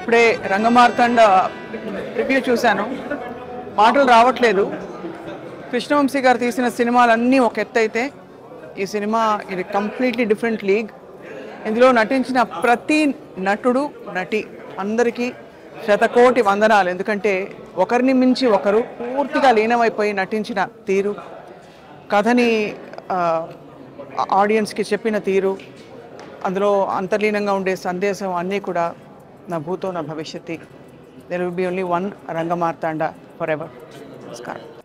ఇప్పుడే రంగమార్తాండ రివ్యూ చూశాను మాటలు రావట్లేదు కృష్ణవంశీ గారు తీసిన సినిమాలన్నీ ఒక ఎత్తు అయితే ఈ సినిమా ఇది కంప్లీట్లీ డిఫరెంట్ లీగ్ ఇందులో నటించిన ప్రతి నటుడు నటి అందరికీ శతకోటి వందనాలు ఎందుకంటే ఒకరిని మించి ఒకరు పూర్తిగా లీనమైపోయి నటించిన తీరు కథని ఆ, ఆడియన్స్కి చెప్పిన తీరు అందులో అంతర్లీనంగా ఉండే సందేశం అన్నీ కూడా నా భూతో నా భవిష్యత్తి there will be only one Rangamarthanda forever నమస్కారం